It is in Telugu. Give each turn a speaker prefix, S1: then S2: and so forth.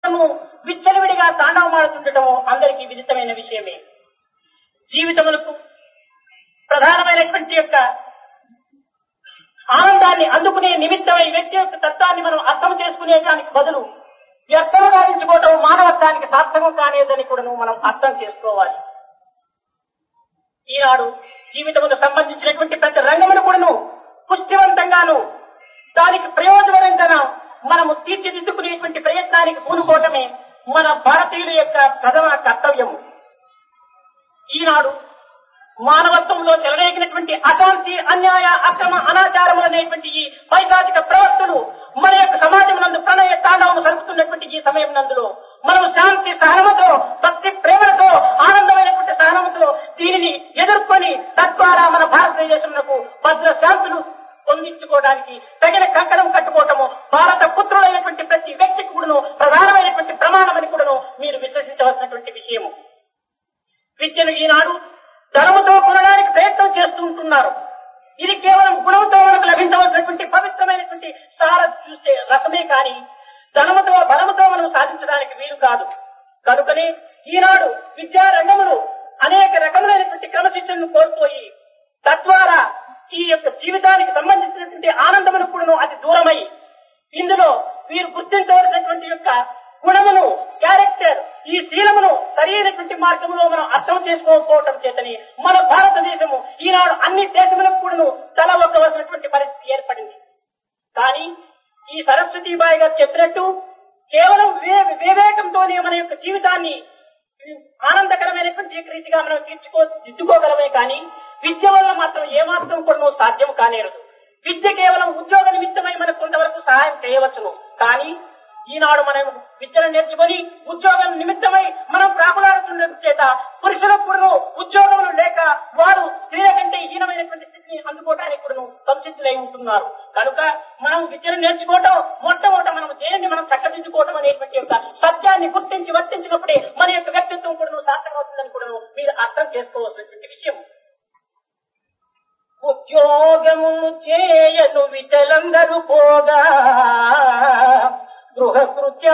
S1: జీవితము విచ్చలవిడిగా తాండవమాడుతుండటము అందరికీ విదితమైన విషయమే జీవితములకు ప్రధానమైనటువంటి యొక్క ఆనందాన్ని అందుకునే నిమిత్తమై వ్యక్తి యొక్క తత్వాన్ని మనం అర్థం చేసుకునే దానికి బదులు వ్యర్థం గావించుకోవటం మానవత్వానికి సార్థకం కానేదని కూడా మనం అర్థం చేసుకోవాలి ఈనాడు జీవితముకు సంబంధించినటువంటి ప్రతి రంగమును కూడాను పుష్టివంతంగాను దానికి ప్రయోజనకరంగా మనము తీర్చిదిద్దుకునేటువంటి ప్రయత్నానికి పూనుకోవటమే మన భారతీయుల యొక్క ప్రథమ కర్తవ్యము ఈనాడు మానవత్వంలో చెలరేగినటువంటి అశాంతి అన్యాయ అక్రమ అనాచారములు అనేటువంటి ఈ పైశాచిక ప్రవర్తనలు మన యొక్క సమాజం నందు ప్రణయ తాండవము జరుపుతున్నటువంటి ఈ సమయం నందులో మనం శాంతి సహనముతో భక్తి ప్రేమలతో ఆనందమైనటువంటి సహనముతో దీనిని ఎదుర్కొని తద్వారా మన భారతదేశంలో భద్ర శాంతులు పొందించుకోవడానికి తగిన కంకణం కట్టుకోవటము భారత పుత్రులైనటువంటి ప్రతి వ్యక్తికి కూడాను ప్రధానమైనటువంటి ప్రమాణమని కూడాను మీరు విశ్వసించవలసినటువంటి విషయము విద్యను ఈనాడు ధనముతో కొనడానికి ప్రయత్నం చేస్తూ ఉంటున్నారు ఇది కేవలం గుణంతో మనకు లభించవలసినటువంటి పవిత్రమైనటువంటి సార చూసే రసమే కానీ ధనముతో బలముతో మనం సాధించడానికి వీలు కాదు కనుకనే ఈనాడు విద్యా రంగములు అనేక రకములైనటువంటి క్రమశిక్షణను కోల్పోయి తద్వారా ఈ యొక్క జీవితానికి సంబంధించినటువంటి ఆనందమును కూడాను అతి దూరమై ఇందులో వీరు గుర్తించవలసినటువంటి యొక్క గుణమును క్యారెక్టర్ ఈ శీలమును సరైనటువంటి మార్గంలో మనం అర్థం చేసుకోకపోవటం చేతని మన భారతదేశము ఈనాడు అన్ని దేశములకు కూడాను తల ఒక్కవలసినటువంటి పరిస్థితి ఏర్పడింది కానీ ఈ సరస్వతీబాయి గారు చెప్పినట్టు కేవలం వివే- వివేకంతోనే మన యొక్క జీవితాన్ని ఆనందకరమైనటువంటి రీతిగా మనం తీర్చుకో దిద్దుకోగలమే కానీ విద్య వల్ల మాత్రం ఏమాత్రం కూడా సాధ్యం కానేరదు విద్య కేవలం ఉద్యోగ నిమిత్తమై మనకు కొంతవరకు సహాయం చేయవచ్చును కానీ ఈనాడు మనం విద్యను నేర్చుకొని ఉద్యోగం నిమిత్తమై మనం ప్రాకులాడుతున్న చేత పురుషులకు కూడా ఉద్యోగములు లేక వారు స్త్రీల కంటే హీనమైనటువంటి స్థితిని అందుకోవడానికి కూడా సంసిద్ధులై ఉంటున్నారు కనుక మనం విద్యను నేర్చుకోవటం మొట్టమొదట మనం దేన్ని మనం చక్కదిద్దుకోవటం అనేటువంటి యొక్క సత్యాన్ని గుర్తించి వర్తించినప్పుడే మన యొక్క వ్యక్తిత్వం కూడా సార్థకమవుతుందని కూడా మీరు అర్థం చేసుకోవాల్సినటువంటి విషయం ఉద్యోగము చేయను విటలందరూ పోగా గృహకృత్యం